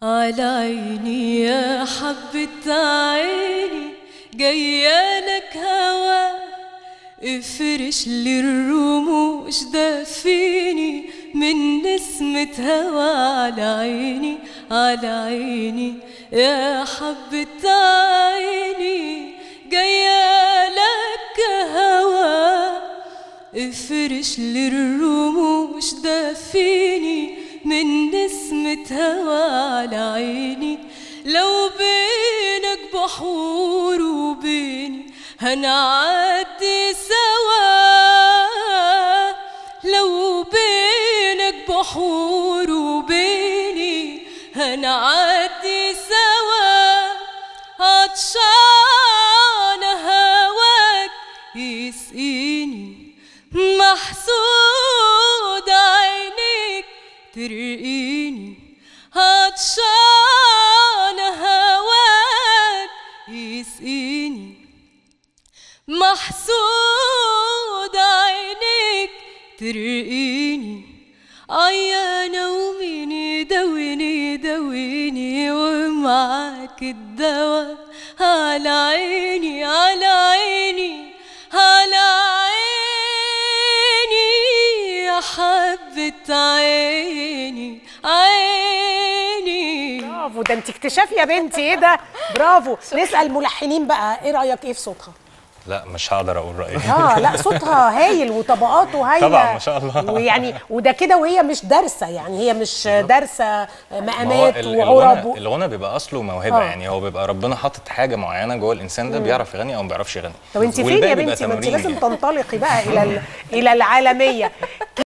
على عيني يا حبة عيني جاية لك هوا افرش لي الرموش دفيني من نسمة هوا على عيني على عيني يا حبة عيني جاية لك هوا افرش لي الرموش دفيني من نسمة هوا على عيني لو بينك بحور وبيني هنعدي سوا لو بينك بحور وبيني هنعدي سوا عطشان هواك يسقيني محسود عينيك ترقيني عطشان هواك يسقيني محسود عينيك ترقيني عيانة ومين دويني دويني ومعاك الدوا على عيني على عيني على عيني يا حبة عيني عيني برافو ده انت اكتشاف يا بنتي ايه ده برافو نسال ملحنين بقى ايه رايك ايه في صوتها لا مش هقدر اقول رايي اه لا صوتها هايل وطبقاته هايله طبعاً، ما شاء الله. ويعني وده كده وهي مش دارسه يعني هي مش دارسه ما هو مقامات ال- وعرب الغنى و... الغنى بيبقى اصله موهبه آه. يعني هو بيبقى ربنا حاطط حاجه معينه جوه الانسان ده بيعرف يغني او ما بيعرفش يغني طب انت فين والباقي يا بيبقى بنتي ما انت تمرين لازم يعني. تنطلقي بقى الى ال- الى العالميه